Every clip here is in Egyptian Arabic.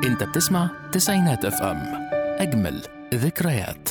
انت بتسمع تسعينات اف ام اجمل ذكريات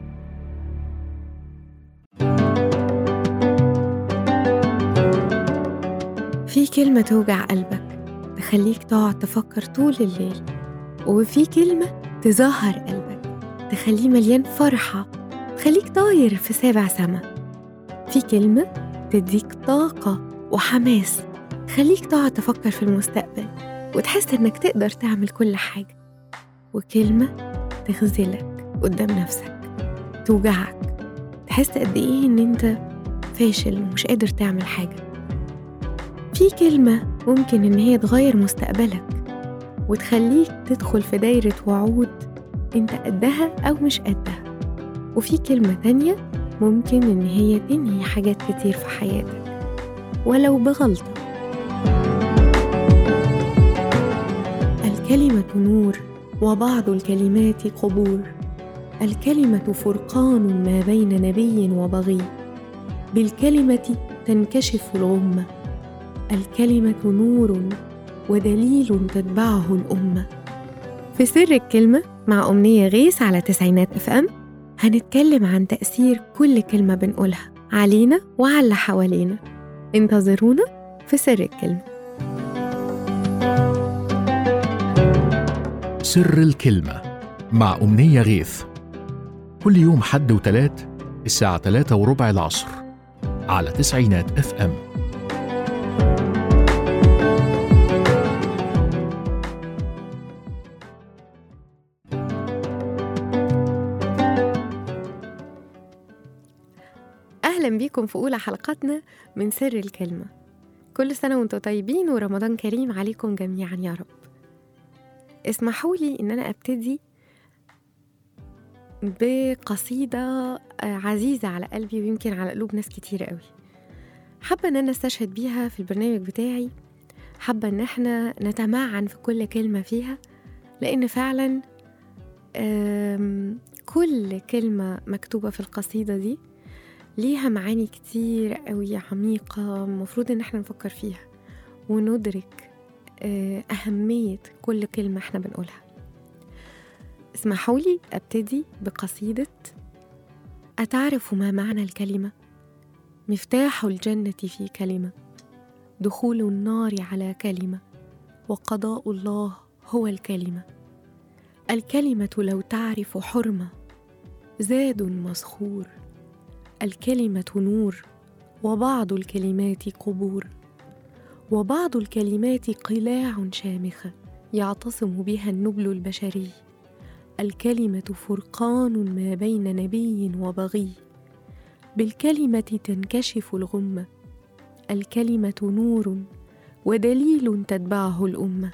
في كلمة توجع قلبك تخليك تقعد تفكر طول الليل وفي كلمة تزهر قلبك تخليه مليان فرحة تخليك طاير في سابع سما في كلمة تديك طاقة وحماس تخليك تقعد تفكر في المستقبل وتحس إنك تقدر تعمل كل حاجة وكلمة تخذلك قدام نفسك توجعك تحس قد إيه إن أنت فاشل ومش قادر تعمل حاجة في كلمة ممكن إن هي تغير مستقبلك وتخليك تدخل في دايرة وعود أنت قدها أو مش قدها وفي كلمة تانية ممكن إن هي تنهي حاجات كتير في حياتك ولو بغلطة الكلمة نور وبعض الكلمات قبور الكلمة فرقان ما بين نبي وبغي بالكلمة تنكشف الغمة الكلمة نور ودليل تتبعه الأمة في سر الكلمة مع أمنية غيث على تسعينات اف ام هنتكلم عن تأثير كل كلمة بنقولها علينا وعلى اللي حوالينا انتظرونا في سر الكلمة سر الكلمة مع أمنية غيث كل يوم حد وتلات الساعة تلاتة وربع العصر على تسعينات اف ام أهلا بيكم في أولى حلقاتنا من سر الكلمة كل سنة وانتم طيبين ورمضان كريم عليكم جميعا يا رب اسمحوا لي إن أنا أبتدي بقصيدة آه، عزيزة على قلبي ويمكن على قلوب ناس كتير قوي حابة إن أنا استشهد بيها في البرنامج بتاعي حابة إن احنا نتمعن في كل كلمة فيها لأن فعلا آم، كل كلمة مكتوبة في القصيدة دي ليها معاني كتير قوي عميقة المفروض إن احنا نفكر فيها وندرك آه، أهمية كل كلمة احنا بنقولها اسمحوا لي أبتدي بقصيدة أتعرف ما معنى الكلمة؟ مفتاح الجنة في كلمة دخول النار على كلمة وقضاء الله هو الكلمة الكلمة لو تعرف حرمة زاد مسخور الكلمة نور وبعض الكلمات قبور وبعض الكلمات قلاع شامخة يعتصم بها النبل البشري الكلمة فرقان ما بين نبي وبغي بالكلمة تنكشف الغمة الكلمة نور ودليل تتبعه الأمة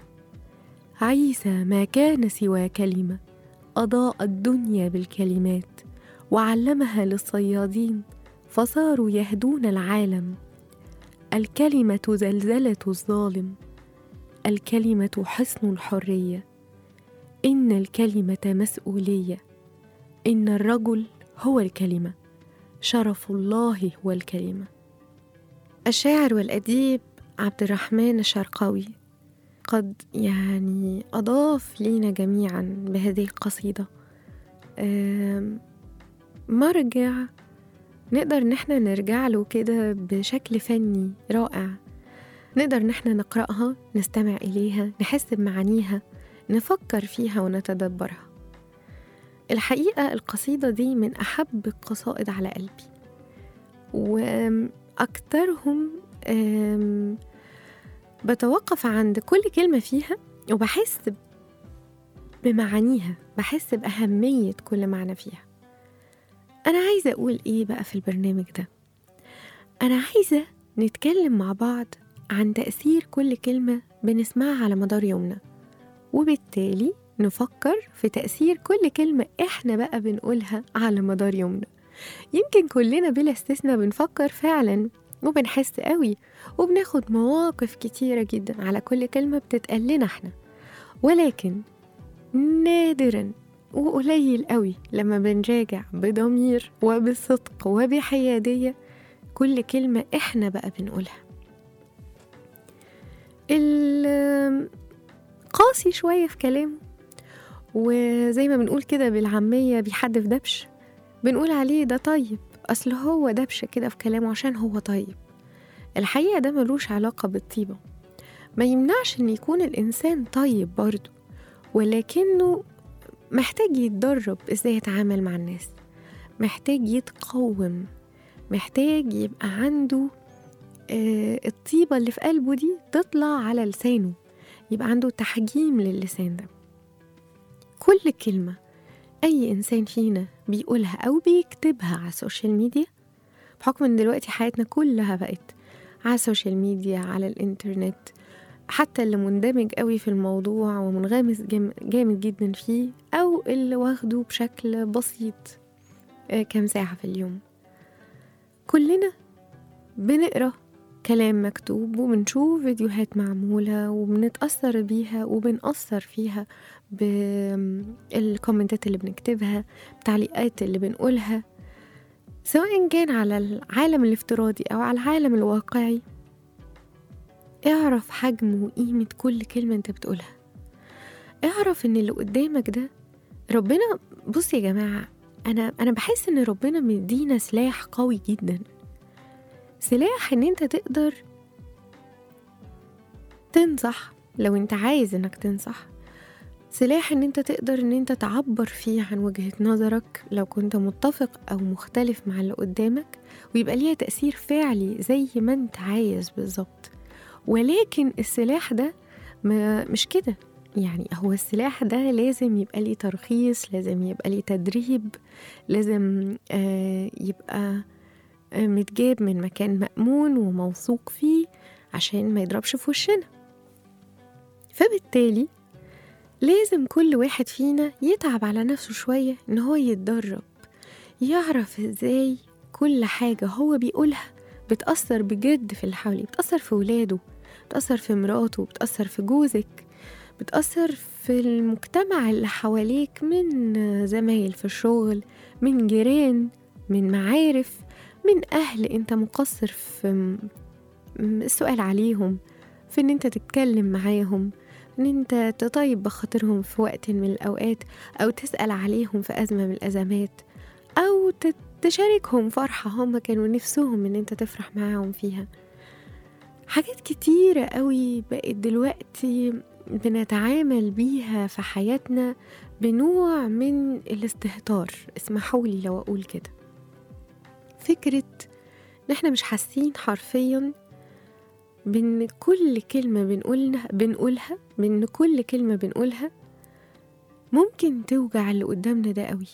عيسى ما كان سوى كلمة أضاء الدنيا بالكلمات وعلمها للصيادين فصاروا يهدون العالم الكلمة زلزلة الظالم الكلمة حصن الحرية إن الكلمة مسؤولية إن الرجل هو الكلمة شرف الله هو الكلمة الشاعر والأديب عبد الرحمن الشرقاوي قد يعني أضاف لينا جميعا بهذه القصيدة آم، مرجع نقدر ان احنا نرجع له كده بشكل فني رائع نقدر ان احنا نقرأها نستمع إليها نحس بمعانيها نفكر فيها ونتدبرها الحقيقة القصيدة دي من أحب القصائد على قلبي وأكثرهم آم، بتوقف عند كل كلمة فيها وبحس بمعانيها بحس بأهمية كل معنى فيها أنا عايزة أقول إيه بقى في البرنامج ده أنا عايزة نتكلم مع بعض عن تأثير كل كلمة بنسمعها على مدار يومنا وبالتالي نفكر في تأثير كل كلمة إحنا بقى بنقولها على مدار يومنا يمكن كلنا بلا استثناء بنفكر فعلا وبنحس قوي وبناخد مواقف كتيرة جدا على كل كلمة بتتقال لنا إحنا ولكن نادرا وقليل قوي لما بنراجع بضمير وبصدق وبحيادية كل كلمة إحنا بقى بنقولها ال- قاسي شوية في كلامه وزي ما بنقول كده بالعامية بيحدف دبش بنقول عليه ده طيب أصل هو دبش كده في كلامه عشان هو طيب الحقيقة ده ملوش علاقة بالطيبة ما يمنعش إن يكون الإنسان طيب برضه ولكنه محتاج يتدرب إزاي يتعامل مع الناس محتاج يتقوم محتاج يبقى عنده آه الطيبة اللي في قلبه دي تطلع على لسانه يبقى عنده تحجيم للسان ده كل كلمة أي إنسان فينا بيقولها أو بيكتبها على السوشيال ميديا بحكم إن دلوقتي حياتنا كلها بقت على السوشيال ميديا على الإنترنت حتى اللي مندمج قوي في الموضوع ومنغمس جام- جامد جدا فيه أو اللي واخده بشكل بسيط آه، كام ساعة في اليوم كلنا بنقرا كلام مكتوب وبنشوف فيديوهات معمولة وبنتأثر بيها وبنأثر فيها بالكومنتات اللي بنكتبها التعليقات اللي بنقولها سواء كان على العالم الافتراضي أو على العالم الواقعي اعرف حجم وقيمة كل كلمة انت بتقولها اعرف ان اللي قدامك ده ربنا بص يا جماعة أنا أنا بحس إن ربنا مدينا سلاح قوي جدا سلاح إن أنت تقدر تنصح لو أنت عايز إنك تنصح سلاح إن أنت تقدر إن أنت تعبر فيه عن وجهة نظرك لو كنت متفق أو مختلف مع اللي قدامك ويبقى ليها تأثير فعلي زي ما أنت عايز بالظبط ولكن السلاح ده ما مش كده يعني هو السلاح ده لازم يبقى ليه ترخيص لازم يبقى ليه تدريب لازم آه يبقى آه متجاب من مكان مأمون وموثوق فيه عشان ما يضربش في وشنا فبالتالي لازم كل واحد فينا يتعب على نفسه شوية إن هو يتدرب يعرف إزاي كل حاجة هو بيقولها بتأثر بجد في اللي حواليه بتأثر في ولاده بتأثر في مراته بتأثر في جوزك بتأثر في المجتمع اللي حواليك من زمايل في الشغل من جيران من معارف من أهل أنت مقصر في م- السؤال عليهم في أن أنت تتكلم معاهم أن أنت تطيب بخاطرهم في وقت من الأوقات أو تسأل عليهم في أزمة من الأزمات أو ت- تشاركهم فرحة هم كانوا نفسهم أن أنت تفرح معاهم فيها حاجات كتيرة قوي بقت دلوقتي بنتعامل بيها في حياتنا بنوع من الاستهتار اسمحوا لي لو أقول كده فكرة إن إحنا مش حاسين حرفيا بإن كل كلمة بنقولها بنقولها بإن كل كلمة بنقولها ممكن توجع اللي قدامنا ده قوي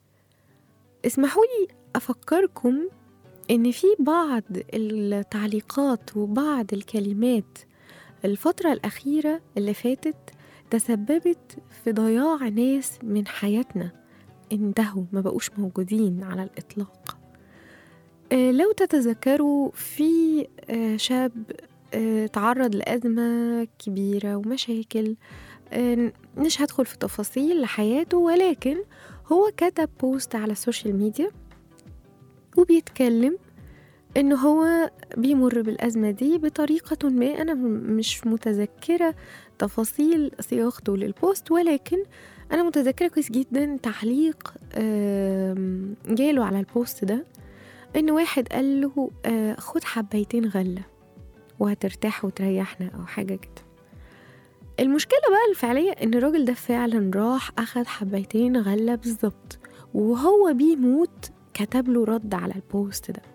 اسمحوا لي أفكركم إن في بعض التعليقات وبعض الكلمات الفترة الأخيرة اللي فاتت تسببت في ضياع ناس من حياتنا انتهوا ما بقوش موجودين على الإطلاق آه، لو تتذكروا في آه، شاب آه، تعرض لأزمة كبيرة ومشاكل آه، مش هدخل في تفاصيل لحياته ولكن هو كتب بوست على السوشيال ميديا وبيتكلم إن هو بيمر بالأزمة دي بطريقة ما أنا م- مش متذكرة تفاصيل صياغته للبوست ولكن أنا متذكرة كويس جدا تعليق آم، جاله على البوست ده إن واحد قال له آه، خد حبيتين غلة وهترتاح وتريحنا أو حاجة كده المشكلة بقى الفعلية إن الراجل ده فعلا راح أخد حبيتين غلة بالظبط وهو بيموت كتب له رد على البوست ده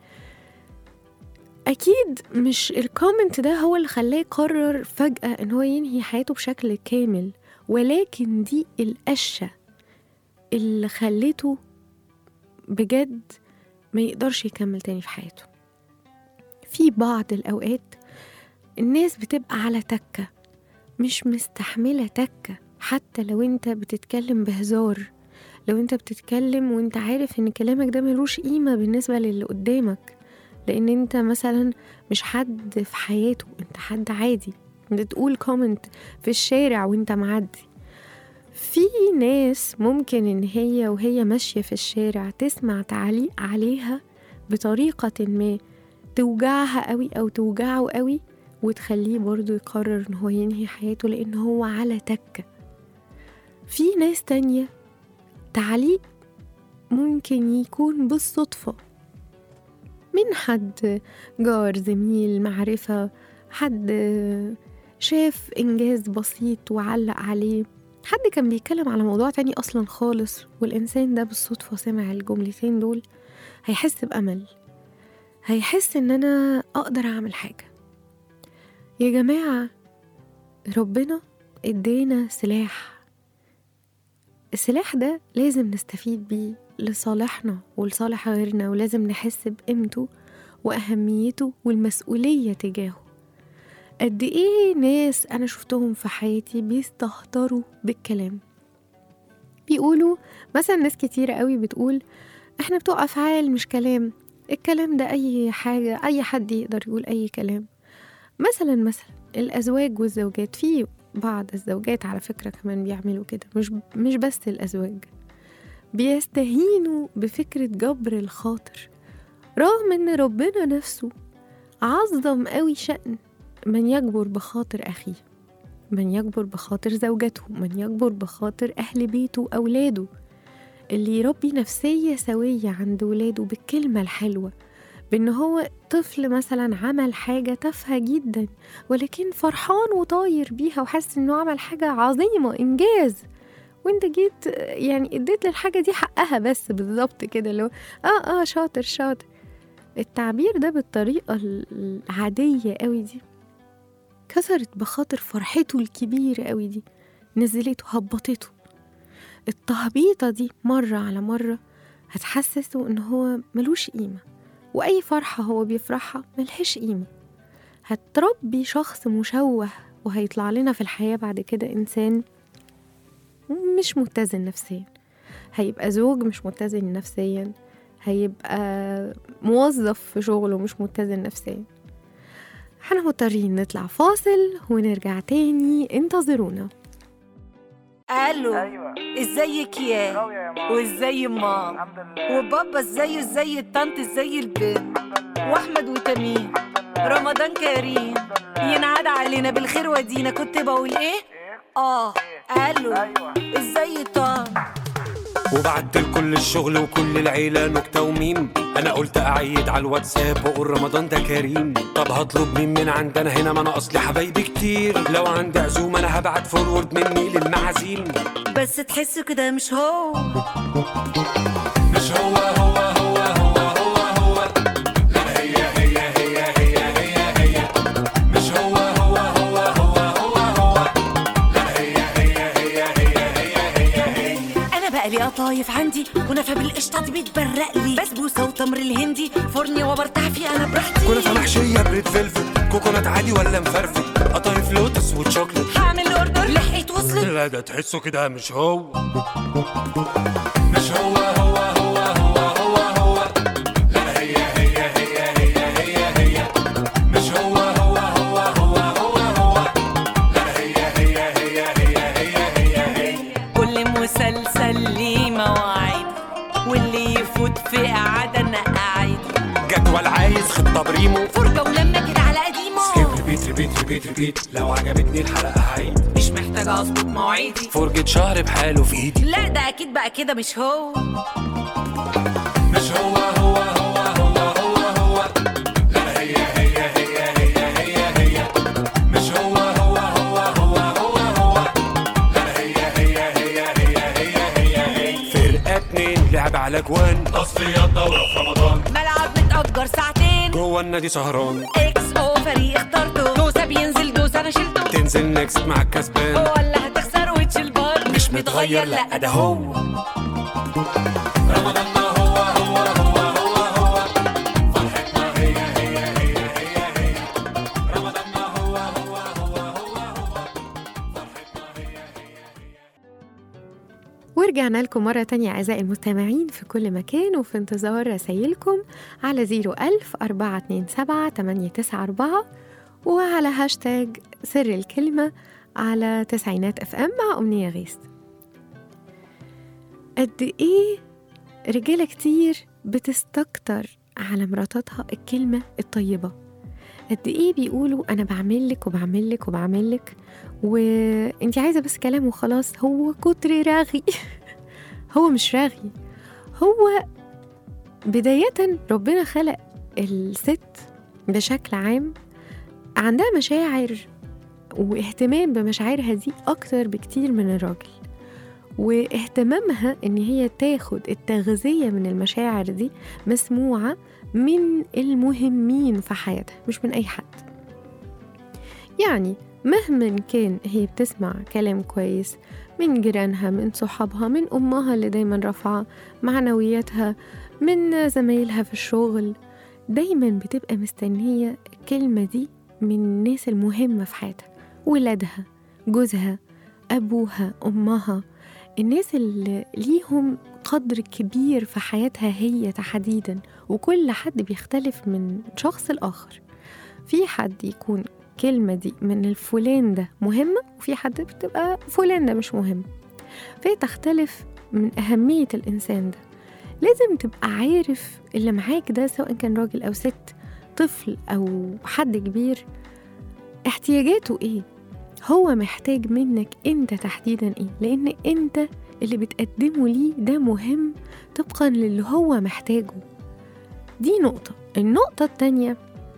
أكيد مش الكومنت ده هو اللي خلاه يقرر فجأة إن هو ينهي حياته بشكل كامل ولكن دي القشة اللي خلته بجد ما يقدرش يكمل تاني في حياته في بعض الأوقات الناس بتبقى على تكة مش مستحملة تكة حتى لو انت بتتكلم بهزار لو انت بتتكلم وانت عارف ان كلامك ده ملوش قيمة بالنسبة للي قدامك لان انت مثلا مش حد في حياته انت حد عادي بتقول كومنت في الشارع وانت معدي في ناس ممكن ان هي وهي ماشية في الشارع تسمع تعليق عليها بطريقة ما توجعها قوي او توجعه قوي وتخليه برضو يقرر ان هو ينهي حياته لان هو على تكة في ناس تانية تعليق ممكن يكون بالصدفة من حد جار زميل معرفة حد شاف إنجاز بسيط وعلق عليه حد كان بيتكلم على موضوع تاني أصلا خالص والإنسان ده بالصدفة سمع الجملتين دول هيحس بأمل هيحس إن أنا أقدر أعمل حاجة يا جماعة ربنا ادينا سلاح السلاح ده لازم نستفيد بيه لصالحنا ولصالح غيرنا ولازم نحس بقيمته وأهميته والمسؤولية تجاهه قد إيه ناس أنا شفتهم في حياتي بيستهتروا بالكلام بيقولوا مثلا ناس كتيرة قوي بتقول إحنا بتوع أفعال مش كلام الكلام ده أي حاجة أي حد يقدر يقول أي كلام مثلا مثلا الأزواج والزوجات في بعض الزوجات على فكرة كمان بيعملوا كده مش مش بس الأزواج بيستهينوا بفكرة جبر الخاطر رغم إن ربنا نفسه عظم قوي شأن من يجبر بخاطر أخيه من يجبر بخاطر زوجته من يجبر بخاطر أهل بيته وأولاده اللي يربي نفسية سوية عند ولاده بالكلمة الحلوة بإن هو طفل مثلا عمل حاجة تافهة جدا ولكن فرحان وطاير بيها وحاسس إنه عمل حاجة عظيمة إنجاز وانت جيت يعني اديت للحاجة دي حقها بس بالظبط كده اللي هو اه اه شاطر شاطر التعبير ده بالطريقة العادية قوي دي كسرت بخاطر فرحته الكبيرة قوي دي نزلته هبطته التهبيطة دي مرة على مرة هتحسسه إن هو ملوش قيمة وأي فرحة هو بيفرحها ملهاش قيمة هتربي شخص مشوه وهيطلع لنا في الحياة بعد كده إنسان مش متزن نفسيا هيبقى زوج مش متزن نفسيا هيبقى موظف في شغله مش متزن نفسيا احنا مضطرين نطلع فاصل ونرجع تاني انتظرونا الو ايوه ازيك يا راوية يا ماما وازاي مام الحمد لله وبابا ازاي ازاي الطنط ازاي البنت الحمد لله واحمد وتميم الحمد لله رمضان كريم الحمد لله ينعاد علينا بالخير ودينا كنت بقول ايه ايه اه الو ايوه ازاي طنط وبعت لكل الشغل وكل العيلة نكتة وميم أنا قلت أعيد على الواتساب وأقول رمضان ده كريم طب هطلب مين من عندنا هنا ما أنا أصلي حبايبي كتير لو عندي عزومة أنا هبعت فورورد مني للمعازيم بس تحسوا كده مش هو مش هو هو هو هو هو هو لا هي هي هي هي هي هي مش هو هو هو هو هو هو لا هي هي هي هي هي هي هي انا بقى لي قطايف عندي ونفى بالقشطه دي بتبرق لي بسبوسه وتمر الهندي فرني وبرتاح فيه انا براحتي كنافة محشية بريد فلفل كوكونات عادي ولا مفرفت قطايف لوتس وتشوكلت هعمل اوردر لحقت وصلت لا ده تحسه كده مش هو مش هو هو هو هو هو هو لا هي هي هي هي هي هي مش هو هو هو هو هو هو لا هي هي هي هي هي هي هي كل مسلسل ليه مواعيد واللي يفوت في قعدة انا قاعد جدول عايز خطة بريمو فرجة ولما كده على قديمه سكيب ريبيت ريبيت ريبيت ريبيت لو عجبتني الحلقة هعيد مش محتاجة اظبط مواعيدي فرجة شهر بحاله في ايدي لا ده اكيد بقى كده مش هو مش هو هو هو هو هو هو لا هي هي هي هي هي هي مش هو هو هو هو هو هو لا هي هي هي هي هي هي هي فرقة اتنين لعب على جوان تصفية دورة في رمضان ملعب متأجر ساعتين جوه النادي سهران اكس او فريق اخترته دوسة بينزل دوسة انا شلته تنزل نكست مع الكسبان ولا هتخسر وتشيل بار مش متغير لا ده هو رمضان ما هو هو هو هو هو فرحتنا هي هي هي هي هي رمضان ما هو هو هو هو هو فرحتنا هي هي ورجعنا لكم مرة تانية أعزائي المستمعين في كل مكان وفي انتظار رسايلكم على 01000 427 894 وعلى هاشتاج سر الكلمة على تسعينات اف ام مع أمنية غيث قد إيه رجالة كتير بتستكتر على مراتاتها الكلمة الطيبة قد إيه بيقولوا أنا بعملك وبعملك وبعملك وانت عايزة بس كلام وخلاص هو كتر رغي هو مش رغي هو بداية ربنا خلق الست بشكل عام عندها مشاعر واهتمام بمشاعرها دي أكتر بكتير من الراجل واهتمامها إن هي تاخد التغذية من المشاعر دي مسموعة من المهمين في حياتها مش من أي حد يعني مهما كان هي بتسمع كلام كويس من جيرانها من صحابها من أمها اللي دايما رافعة معنوياتها من زمايلها في الشغل دايما بتبقى مستنية الكلمة دي من الناس المهمة في حياتها ولادها جوزها أبوها أمها الناس اللي ليهم قدر كبير في حياتها هي تحديدا وكل حد بيختلف من شخص الآخر في حد يكون الكلمة دي من الفلان ده مهمة وفي حد بتبقى فلان ده مش مهم فهي تختلف من أهمية الإنسان ده لازم تبقى عارف اللي معاك ده سواء كان راجل أو ست طفل أو حد كبير احتياجاته إيه هو محتاج منك أنت تحديدا إيه لأن أنت اللي بتقدمه ليه ده مهم طبقا للي هو محتاجه دي نقطة النقطة التانية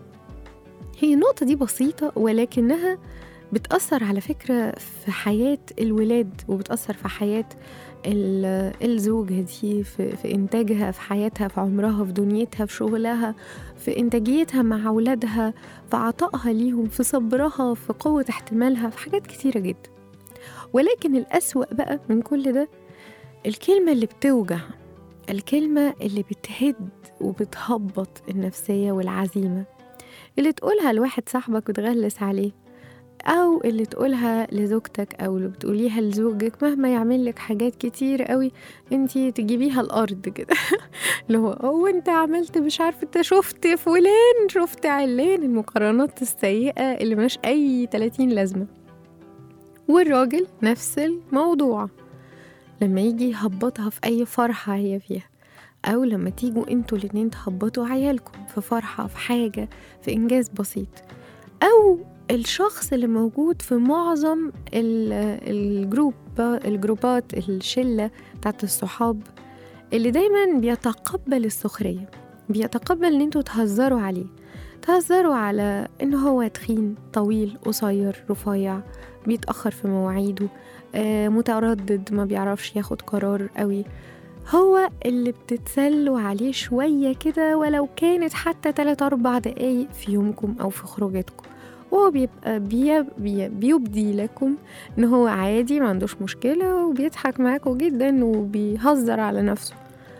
هي النقطة دي بسيطة ولكنها بتأثر على فكرة في حياة الولاد وبتأثر في حياة ال- الزوجة دي في, في إنتاجها في حياتها في عمرها في دنيتها في شغلها في إنتاجيتها مع أولادها في عطائها ليهم في صبرها في قوة احتمالها في حاجات كتيرة جدا ولكن الأسوأ بقى من كل ده الكلمة اللي بتوجع الكلمة اللي بتهد وبتهبط النفسية والعزيمة اللي تقولها لواحد صاحبك وتغلس عليه أو اللي تقولها لزوجتك أو اللي بتقوليها لزوجك مهما يعمل لك حاجات كتير قوي انتي تجيبيها الأرض كده اللي هو هو انت عملت مش عارفة انت شفت فلان شفت علان المقارنات السيئة اللي مش أي 30 لازمة والراجل نفس الموضوع لما يجي يهبطها في أي فرحة هي فيها أو لما تيجوا انتوا الاتنين تهبطوا عيالكم في فرحة في حاجة في إنجاز بسيط أو الشخص اللي موجود في معظم ال- الجروب الجروبات الشلة بتاعت الصحاب اللي دايما بيتقبل السخرية بيتقبل ان انتوا تهزروا عليه تهزروا على ان هو تخين طويل قصير رفيع بيتأخر في مواعيده آه، متردد ما بيعرفش ياخد قرار قوي هو اللي بتتسلوا عليه شوية كده ولو كانت حتى 3 أربع دقايق في يومكم أو في خروجاتكم وهو بيبقى بي بي بيبدي لكم ان هو عادي ما عندوش مشكلة وبيضحك معاكم جدا وبيهزر على نفسه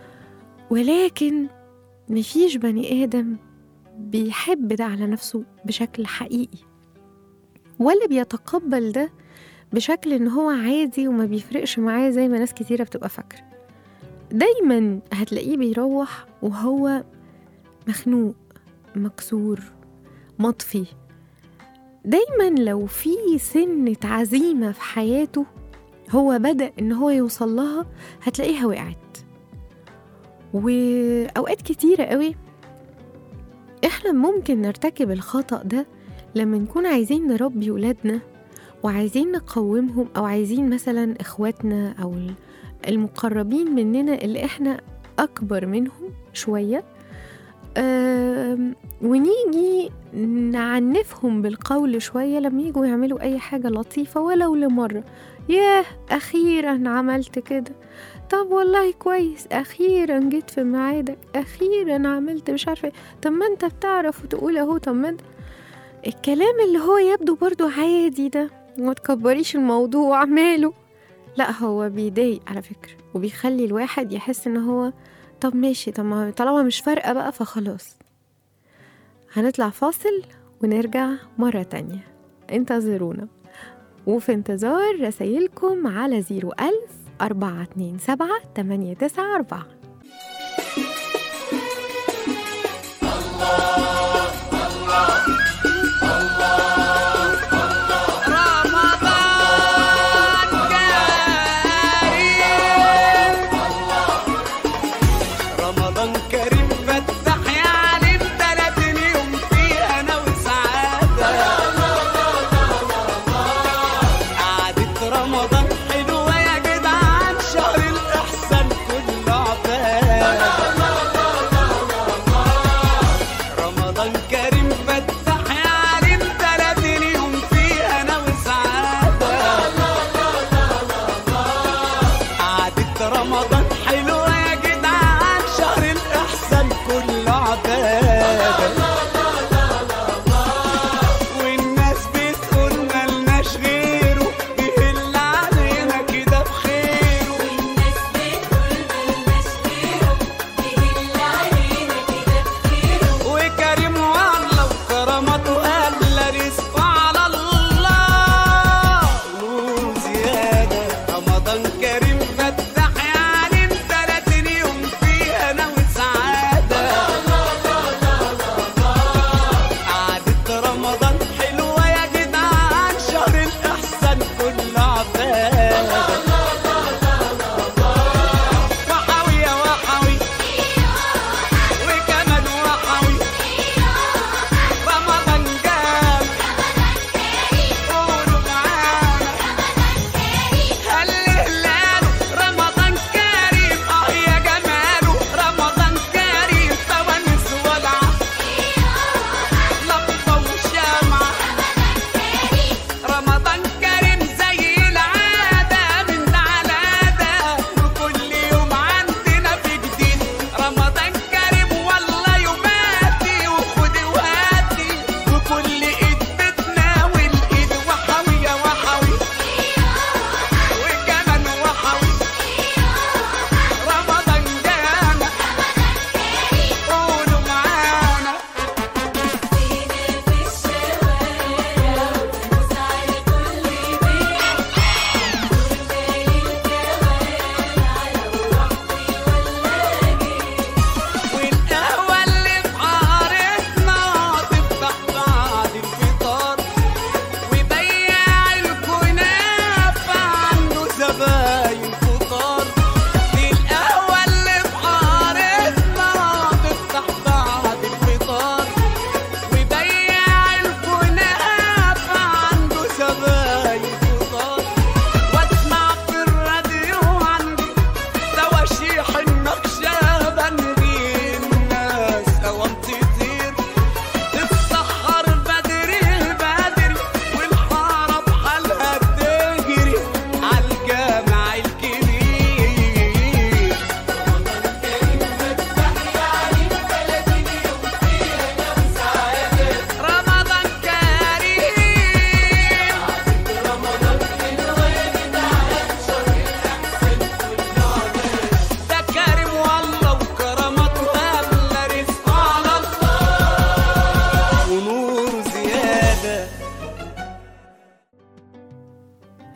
ولكن مفيش بني آدم بيحب ده على نفسه بشكل حقيقي ولا بيتقبل ده بشكل ان هو عادي وما بيفرقش معاه زي ما ناس كتيرة بتبقى فاكرة دايما هتلاقيه بيروح وهو مخنوق مكسور مطفي دايما لو في سنة عزيمة في حياته هو بدأ إن هو يوصل لها هتلاقيها وقعت وأوقات كتيرة قوي إحنا ممكن نرتكب الخطأ ده لما نكون عايزين نربي ولادنا وعايزين نقومهم أو عايزين مثلا إخواتنا أو المقربين مننا اللي إحنا أكبر منهم شوية آم، ونيجي نعنفهم بالقول شوية لما يجوا يعملوا أي حاجة لطيفة ولو لمرة ياه أخيرا عملت كده طب والله كويس أخيرا جيت في ميعادك أخيرا عملت مش عارفة إيه. طب ما أنت بتعرف وتقول أهو طب ما أنت الكلام اللي هو يبدو برضو عادي ده وما تكبريش الموضوع ماله لا هو بيضايق على فكرة وبيخلي الواحد يحس ان هو طب ماشي طب ما طالما مش فارقة بقى فخلاص هنطلع فاصل ونرجع مرة تانية انتظرونا وفي انتظار رسايلكم على زيرو ألف أربعة اتنين سبعة تمانية تسعة أربعة رمضان كريم فتح يا عليم تلات اليوم فيه انا وسعاده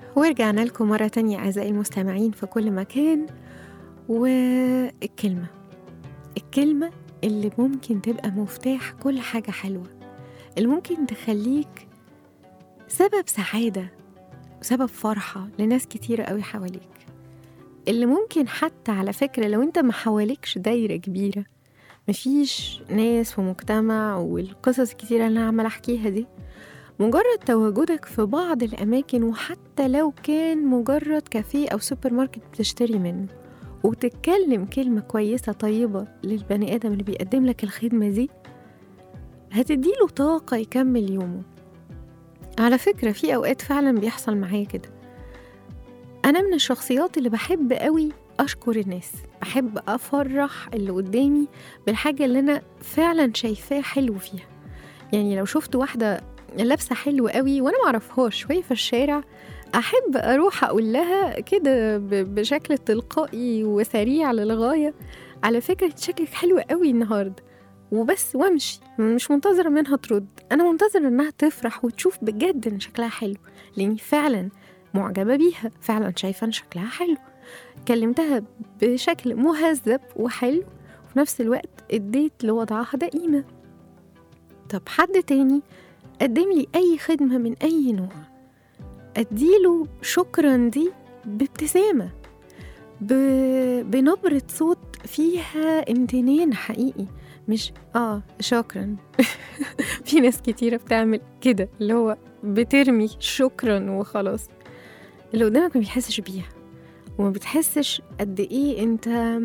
ورجعنا لكم مرة تانية أعزائي المستمعين في كل مكان والكلمة الكلمة اللي ممكن تبقى مفتاح كل حاجة حلوة اللي ممكن تخليك سبب سعادة وسبب فرحة لناس كتيرة قوي حواليك اللي ممكن حتى على فكرة لو انت ما حواليكش دايرة كبيرة مفيش ناس ومجتمع والقصص الكتيرة اللي أنا عمالة أحكيها دي مجرد تواجدك في بعض الأماكن وحتى لو كان مجرد كافيه أو سوبر ماركت بتشتري منه وتتكلم كلمة كويسة طيبة للبني آدم اللي بيقدم لك الخدمة دي هتديله طاقة يكمل يومه على فكرة في أوقات فعلا بيحصل معايا كده أنا من الشخصيات اللي بحب قوي أشكر الناس بحب أفرح اللي قدامي بالحاجة اللي أنا فعلا شايفاه حلو فيها يعني لو شفت واحدة لابسة حلو قوي وأنا معرفهاش وهي في الشارع أحب أروح أقول لها كده ب- بشكل تلقائي وسريع للغاية على فكرة إنت شكلك حلو قوي النهاردة وبس وامشي مش منتظرة منها ترد أنا منتظرة إنها تفرح وتشوف بجد إن شكلها حلو لأني فعلا معجبة بيها فعلا شايفة إن شكلها حلو كلمتها بشكل مهذب وحلو وفي نفس الوقت اديت لوضعها ده قيمة طب حد تاني قدم لي أي خدمة من أي نوع أديله شكرا دي بابتسامة ب... بنبرة صوت فيها امتنان حقيقي مش اه شكرا في ناس كتيرة بتعمل كده اللي هو بترمي شكرا وخلاص اللي قدامك ما بيحسش بيها وما بتحسش قد ايه انت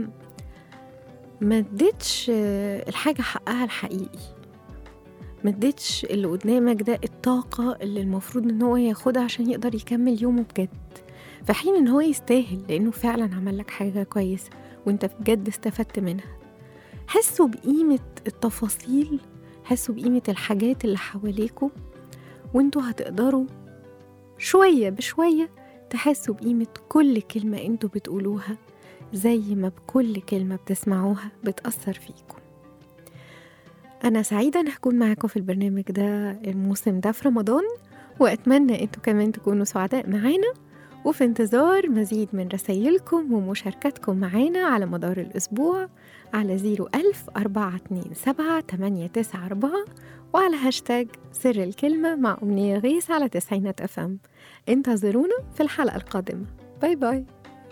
ما اديتش آه، الحاجة حقها الحقيقي ما اديتش اللي قدامك ده الطاقة اللي المفروض ان هو ياخدها عشان يقدر يكمل يومه بجد في حين ان هو يستاهل لانه فعلا عمل لك حاجة كويسة وانت بجد استفدت منها حسوا بقيمة التفاصيل حسوا بقيمة الحاجات اللي حواليكوا وانتوا هتقدروا شوية بشوية تحسوا بقيمة كل كلمة انتوا بتقولوها زي ما بكل كلمة بتسمعوها بتأثر فيكم أنا سعيدة أن أكون معاكم في البرنامج ده الموسم ده في رمضان وأتمنى أنتوا كمان تكونوا سعداء معانا وفي انتظار مزيد من رسايلكم ومشاركتكم معانا على مدار الأسبوع على 01000 427 894 وعلى هاشتاج سر الكلمة مع أمنية غيث على تسعينات أفهم انتظرونا في الحلقة القادمة باي باي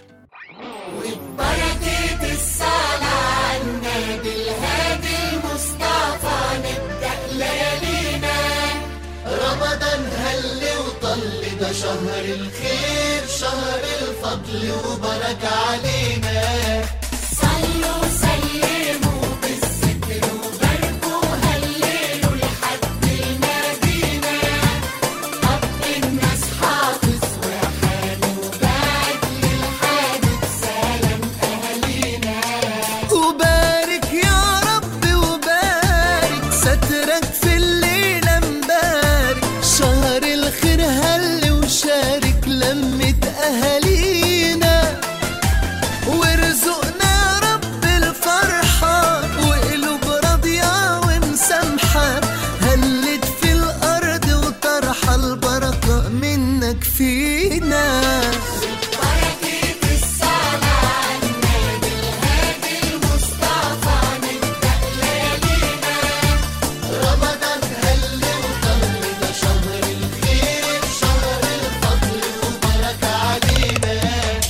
بركة الصلاة على النبي الهادي المصطفى نبدأ ليالينا رمضان هل وطل ده شهر الخير شهر الفضل وبركة علينا صلوا سلموا بالذكر وباركوا هللوا لحد المدينة رب الناس حافظ وحامي وبعد للحادث سلام أهالينا وبارك يا رب وبارك سترك في الليلة مبارك شهر الخير هل وشارك لمة أهالينا وارزقنا يا رب الفرحة وقلوب راضية ومسامحة هلت في الأرض وطرحة البركة منك فينا بركة الصلاة على النبي الهادي المصطفى نبدأ ليالينا رمضان هل وطل ده شهر الخير شهر الفضل وبركة علينا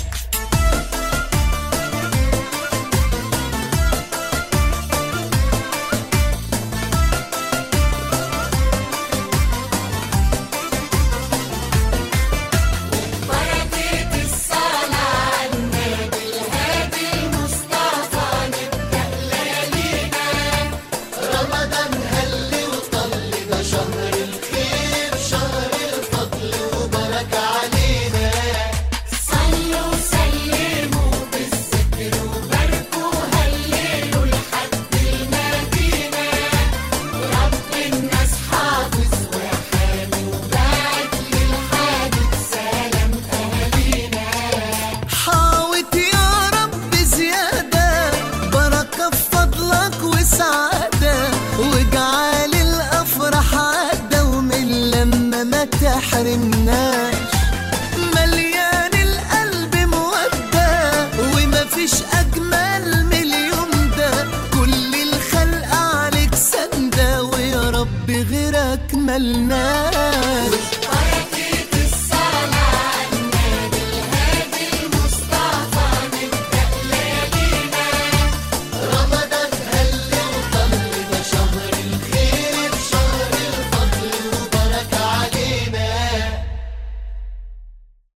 بركة الصلاة على النبي الهادي المصطفى نبدأ ليالينا رمضان هل وطل ده شهر الخير شهر الفضل وبركة علينا صلوا سلموا بالذكر وباركوا هللوا لحد المدينة رب الناس حافظ وحامي وبعد للحادث سلام أهالينا حاوت يا رب زيادة بركة في فضلك وسعادة واجعل الأفراح عادة ومن لما ما تحرمناش مليان أجمل ناس